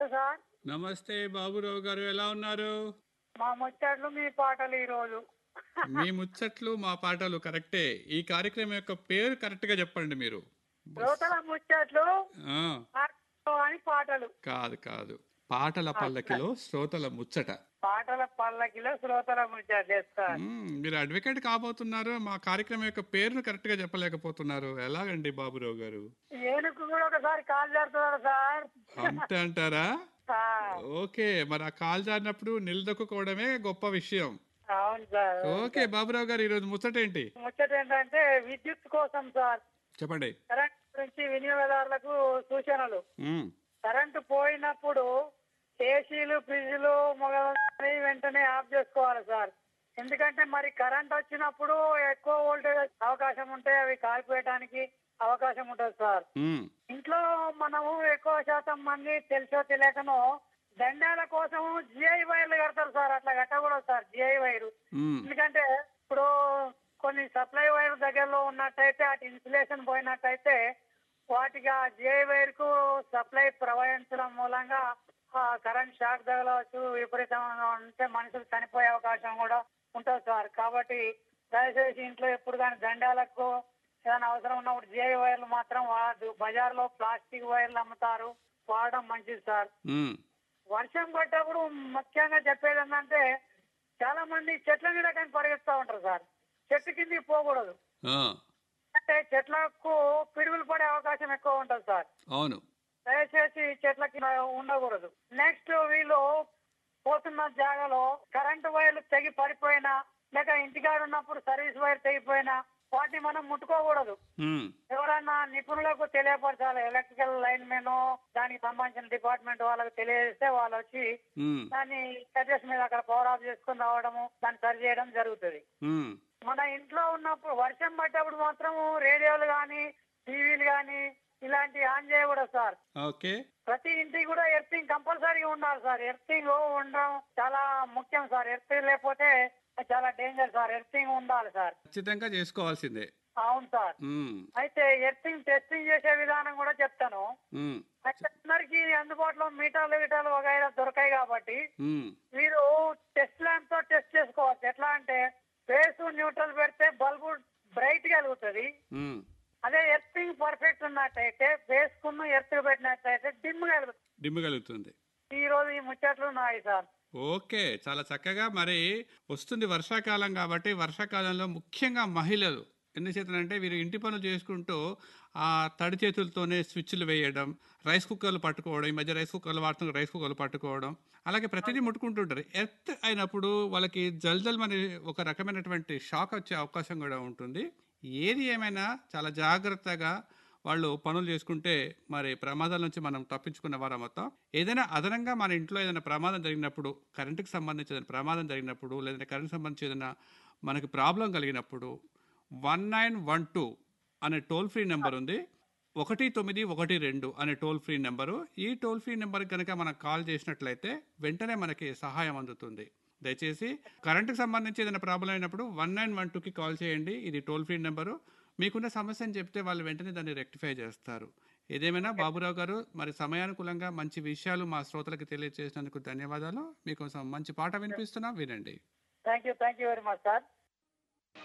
Sir నమస్తే బాబురావు గారు ఎలా ఉన్నారు మా ముచ్చట్లు మీ పాటలు ఈ రోజు మీ ముచ్చట్లు మా పాటలు కరెక్టే ఈ కార్యక్రమం యొక్క పేరు కరెక్ట్ గా చెప్పండి మీరు శ్రోతల ముచ్చట్లు ఆ, పాటలు అని పాటలు కాదు కాదు పాటల పల్లకిలో శ్రోతల ముచ్చట పాటల పల్లకిలో శ్రోతల ముచ్చట్లు సార్ మ్మ్, మీరు అడ్వకేట్ కాబోతున్నారు మా కార్యక్రమం యొక్క పేరును కరెక్ట్ గా చెప్పలేకపోతున్నారు ఎలాగండి బాబురావు గారు ఏనుగు కూడా ఒకసారి కాల్ చేస్తున్నాడు సార్ అంతే అంటారా ఆ, ఓకే మరి ఆ కాల్ జారినప్పుడు నిలదొక్కుకోవడమే గొప్ప విషయం అవును సార్ ఓకే బాబురావు గారు ఈరోజు ముచ్చట ఏంటి ముచ్చట ఏంటంటే విద్యుత్ కోసం సార్ చెప్పండి కరెంట్ గురించి వినియోగదారులకు సూచనలు మ్మ్, కరెంటు పోయినప్పుడు ఏసీలు ఫ్రిడ్జ్లు మొగలని వెంటనే ఆఫ్ చేసుకోవాలి సార్ ఎందుకంటే మరి కరెంట్ వచ్చినప్పుడు ఎక్కువ వోల్టేజ్ వచ్చే అవకాశం ఉంటే అవి కాలిపోయడానికి అవకాశం ఉంటుంది సార్ మ్మ్, ఇంట్లో మనము ఎక్కువ శాతం మంది తెలుసో తెలియకనో దండాల కోసం జిఐ వైర్లు కడతారు సార్ అట్లా కట్టకూడదు సార్ జిఐ వైరు మ్మ్, ఎందుకంటే ఇప్పుడు కొన్ని సప్లై వైర్ దగ్గరలో ఉన్నట్టయితే అటు ఇన్సులేషన్ పోయినట్టయితే వాటికి ఆ జిఐ వైర్ కు సప్లై ప్రవహించడం మూలంగా ఆ కరెంట్ షాక్ తగలవచ్చు విపరీతంగా ఉంటే మనుషులు చనిపోయే అవకాశం కూడా ఉంటుంది సార్ కాబట్టి దయచేసి ఇంట్లో ఎప్పుడు కానీ దండాలకు ఏదైనా అవసరం ఉన్నప్పుడు జిఐ వైర్లు మాత్రం వాడద్దు బజార్లో ప్లాస్టిక్ వైర్లు అమ్ముతారు వాడడం మంచిది సార్ మ్మ్. వర్షం పడ్డప్పుడు ముఖ్యంగా చెప్పేది ఏంటంటే చాలా మంది చెట్ల మీద కానీ పరిగెత్తా ఉంటారు సార్ చెట్టు కిందికి పోకూడదు ఆ, అంటే చెట్లకు పిడుగులు పడే అవకాశం ఎక్కువ ఉంటుంది సార్ అవును దయచేసి చెట్ల కింద ఉండకూడదు నెక్స్ట్ వీళ్ళు పోతున్న జాగాలో కరెంటు వైర్లు తెగి పడిపోయినా లేక ఇంటికాడ ఉన్నప్పుడు సర్వీస్ వైర్ తెగిపోయినా వాటిని మనం ముట్టుకోకూడదు మ్మ్. ఎవరన్నా నిపుణులకు తెలియపరచాలి ఎలక్ట్రికల్ లైన్ మెన్ దానికి సంబంధించిన డిపార్ట్మెంట్ వాళ్ళకి తెలియజేస్తే వాళ్ళు వచ్చి మ్మ్. దాన్ని కట్టేసి మీద అక్కడ పవర్ ఆఫ్ చేసుకుని రావడము దాన్ని సరి చేయడం జరుగుతుంది మ్మ్. మన ఇంట్లో ఉన్నప్పుడు వర్షం పడ్డప్పుడు మాత్రం రేడియోలు గాని టీవీలు గాని ఇలాంటి ఆన్ చేయకూడదు సార్ ఓకే ప్రతి ఇంటికి కూడా ఎర్తింగ్ కంపల్సరీగా ఉండాలి సార్ ఎర్తింగ్ ఉండడం చాలా ముఖ్యం సార్ ఎర్తింగ్ లేకపోతే చాలా డేంజర్ సార్ ఎర్తింగ్ ఉండాలి సార్ ఖచ్చితంగా చేసుకోవాల్సిందే అవును సార్ మ్మ్. అయితే ఎర్తింగ్ టెస్టింగ్ చేసే విధానం కూడా చెప్తాను మ్మ్. అయితే అందరికి అందుబాటులో మీటర్లు గిటాలు వగైరా దొరకాయి కాబట్టి మ్మ్. మీరు టెస్ట్ ల్యాంప్ తో టెస్ట్ చేసుకోవచ్చు ఎట్లా అంటే బేస్ న్యూట్రల్ పెడితే బల్బు బ్రైట్ గా వెలుగుతుంది మ్మ్. అదే ఎర్తింగ్ పర్ఫెక్ట్ ఉన్నట్టయితే బేస్ కున్న ఎర్త్ పెట్టినట్టయితే డిమ్ గా వెలుగుతుంది డిమ్ము కలుగుతుంది ఈ రోజు ఈ ముచ్చట్లు ఉన్నాయి సార్ ఓకే చాలా చక్కగా మరి వస్తుంది వర్షాకాలం కాబట్టి వర్షాకాలంలో ముఖ్యంగా మహిళలు ఎన్ని చేతనంటే వీరు ఇంటి పనులు చేసుకుంటూ ఆ తడి చేతులతోనే స్విచ్లు వేయడం రైస్ కుక్కర్లు పట్టుకోవడం ఈ మధ్య రైస్ కుక్కర్లు వాడుతున్న రైస్ కుక్కర్లు పట్టుకోవడం అలాగే ప్రతిదీ ముట్టుకుంటుంటారు ఎర్త్ అయినప్పుడు వాళ్ళకి జల్జల్ అనే ఒక రకమైనటువంటి షాక్ వచ్చే అవకాశం కూడా ఉంటుంది ఏది ఏమైనా చాలా జాగ్రత్తగా వాళ్ళు పనులు చేసుకుంటే మరి ప్రమాదాల నుంచి మనం తప్పించుకున్న వారం మొత్తం ఏదైనా అదనంగా మన ఇంట్లో ఏదైనా ప్రమాదం జరిగినప్పుడు కరెంటుకి సంబంధించి ఏదైనా ప్రమాదం జరిగినప్పుడు లేదంటే కరెంట్ సంబంధించి ఏదైనా మనకి ప్రాబ్లం కలిగినప్పుడు వన్ నైన్ వన్ టూ అనే టోల్ ఫ్రీ నెంబర్ ఉంది ఒకటి తొమ్మిది ఒకటి రెండు అనే టోల్ ఫ్రీ నెంబరు ఈ టోల్ ఫ్రీ నెంబర్కి కనుక మనం కాల్ చేసినట్లయితే వెంటనే మనకి సహాయం అందుతుంది దయచేసి కరెంటుకి సంబంధించి ఏదైనా ప్రాబ్లం అయినప్పుడు వన్ నైన్ వన్ టూకి కాల్ చేయండి ఇది టోల్ ఫ్రీ నెంబరు మీకున్న సమస్యను చెప్తే వాళ్ళు వెంటనే దాన్ని రెక్టిఫై చేస్తారు ఏదేమైనా బాబురావు గారు మరి సమయానుకూలంగా మంచి విషయాలు మా శ్రోతలకు తెలియజేసినందుకు ధన్యవాదాలు మీకోసం మంచి పాట వినిపిస్తున్నా వినండి thank you thank you very much sir